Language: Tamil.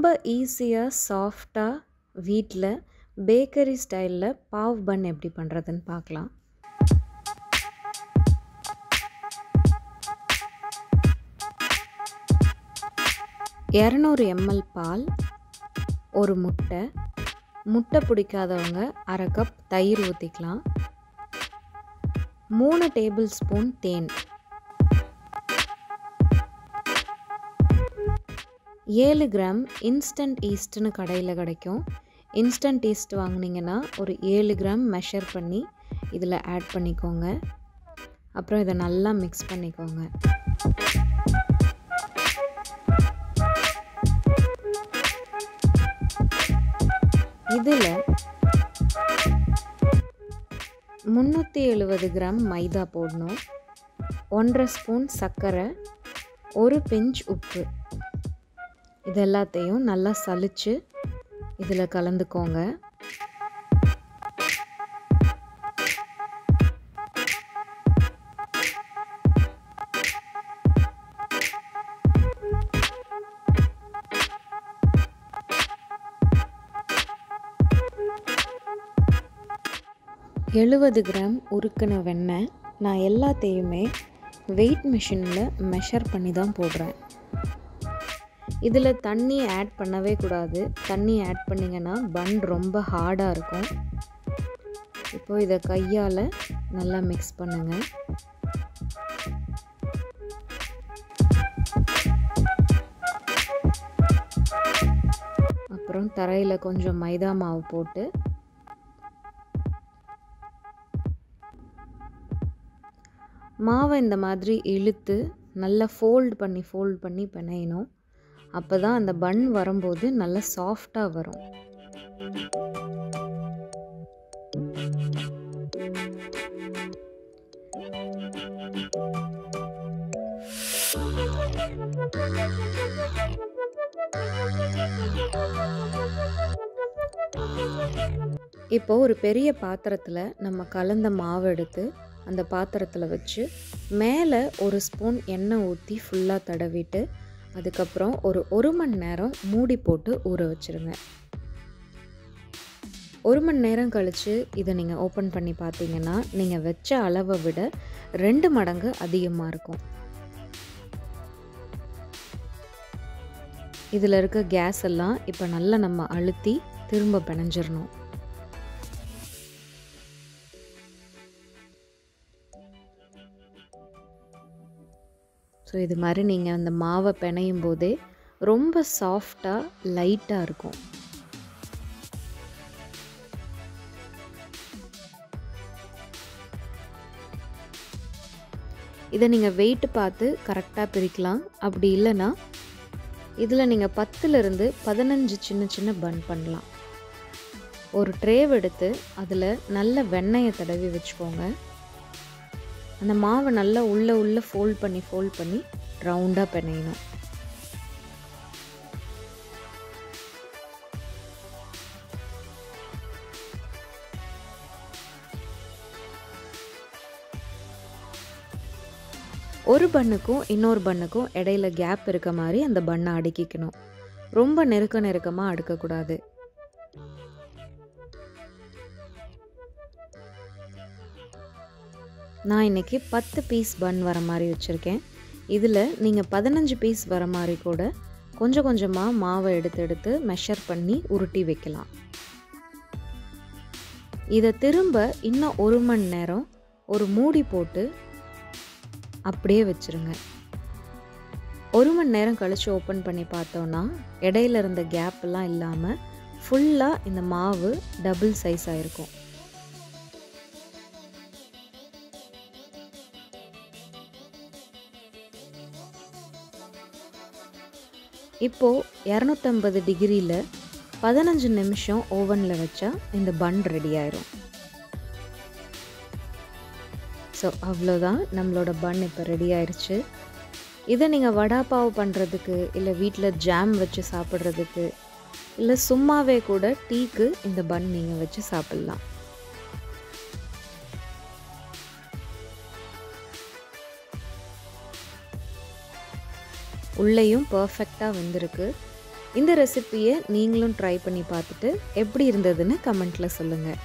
ரொம்ப ஈஸியாக சாஃப்டாக வீட்டில் பேக்கரி ஸ்டைலில் பாவ் பன் எப்படி பண்ணுறதுன்னு பார்க்கலாம் இரநூறு எம்எல் பால் ஒரு முட்டை முட்டை பிடிக்காதவங்க அரை கப் தயிர் ஊற்றிக்கலாம் மூணு டேபிள் ஸ்பூன் தேன் ஏழு கிராம் இன்ஸ்டன்ட் ஈஸ்ட்னு கடையில் கிடைக்கும் இன்ஸ்டன்ட் ஈஸ்ட் வாங்கினீங்கன்னா ஒரு ஏழு கிராம் மெஷர் பண்ணி இதில் ஆட் பண்ணிக்கோங்க அப்புறம் இதை நல்லா மிக்ஸ் பண்ணிக்கோங்க இதில் முந்நூற்றி எழுபது கிராம் மைதா போடணும் ஒன்றரை ஸ்பூன் சர்க்கரை ஒரு பிஞ்ச் உப்பு இது எல்லாத்தையும் நல்லா சலிச்சு இதில் கலந்துக்கோங்க எழுபது கிராம் உருக்கின வெண்ணெய் நான் எல்லாத்தையுமே வெயிட் மிஷினில் மெஷர் பண்ணி தான் போடுறேன் இதில் தண்ணி ஆட் பண்ணவே கூடாது தண்ணி ஆட் பண்ணிங்கன்னா பன் ரொம்ப ஹார்டாக இருக்கும் இப்போ இதை கையால் நல்லா மிக்ஸ் பண்ணுங்கள் அப்புறம் தரையில் கொஞ்சம் மைதா மாவு போட்டு மாவை இந்த மாதிரி இழுத்து நல்லா ஃபோல்ட் பண்ணி ஃபோல்ட் பண்ணி பிணையணும் அப்போ தான் அந்த பன் வரும்போது நல்லா சாஃப்டாக வரும் இப்போ ஒரு பெரிய பாத்திரத்தில் நம்ம கலந்த மாவு எடுத்து அந்த பாத்திரத்தில் வச்சு மேலே ஒரு ஸ்பூன் எண்ணெய் ஊற்றி ஃபுல்லாக தடவிட்டு அதுக்கப்புறம் ஒரு ஒரு மணி நேரம் மூடி போட்டு ஊற வச்சுருங்க ஒரு மணி நேரம் கழித்து இதை நீங்கள் ஓப்பன் பண்ணி பார்த்தீங்கன்னா நீங்கள் வச்ச அளவை விட ரெண்டு மடங்கு அதிகமாக இருக்கும் இதில் இருக்க கேஸ் எல்லாம் இப்போ நல்லா நம்ம அழுத்தி திரும்ப பிணைஞ்சிடணும் ஸோ இது மாதிரி நீங்கள் அந்த மாவை பிணையும் போதே ரொம்ப சாஃப்டாக லைட்டாக இருக்கும் இதை நீங்கள் வெயிட் பார்த்து கரெக்டாக பிரிக்கலாம் அப்படி இல்லைன்னா இதில் நீங்கள் பத்துலேருந்து பதினஞ்சு சின்ன சின்ன பன் பண்ணலாம் ஒரு ட்ரேவ் எடுத்து அதில் நல்ல வெண்ணெயை தடவி வச்சுக்கோங்க அந்த மாவை நல்லா உள்ளே உள்ளே ஃபோல்ட் பண்ணி ஃபோல்ட் பண்ணி ரவுண்டாக பிணையணும் ஒரு பண்ணுக்கும் இன்னொரு பண்ணுக்கும் இடையில கேப் இருக்க மாதிரி அந்த பண்ணை அடுக்கிக்கணும் ரொம்ப நெருக்க நெருக்கமாக அடுக்கக்கூடாது நான் இன்றைக்கி பத்து பீஸ் பன் வர மாதிரி வச்சுருக்கேன் இதில் நீங்கள் பதினஞ்சு பீஸ் வர மாதிரி கூட கொஞ்சம் கொஞ்சமாக மாவை எடுத்து எடுத்து மெஷர் பண்ணி உருட்டி வைக்கலாம் இதை திரும்ப இன்னும் ஒரு மணி நேரம் ஒரு மூடி போட்டு அப்படியே வச்சுருங்க ஒரு மணி நேரம் கழித்து ஓப்பன் பண்ணி பார்த்தோன்னா இடையில இருந்த கேப்லாம் இல்லாமல் ஃபுல்லாக இந்த மாவு டபுள் சைஸ் ஆகிருக்கும் இப்போது இரநூத்தம்பது டிகிரியில் பதினஞ்சு நிமிஷம் ஓவனில் வச்சா இந்த பன் ரெடி ஆயிரும் ஸோ அவ்வளோதான் நம்மளோட பன் இப்போ ரெடி ஆயிடுச்சு இதை நீங்கள் வடாப்பாவு பண்ணுறதுக்கு இல்லை வீட்டில் ஜாம் வச்சு சாப்பிட்றதுக்கு இல்லை சும்மாவே கூட டீக்கு இந்த பன் நீங்கள் வச்சு சாப்பிட்லாம் உள்ளேயும் பர்ஃபெக்டாக வெந்திருக்கு இந்த ரெசிப்பியை நீங்களும் ட்ரை பண்ணி பார்த்துட்டு எப்படி இருந்ததுன்னு கமெண்ட்டில் சொல்லுங்கள்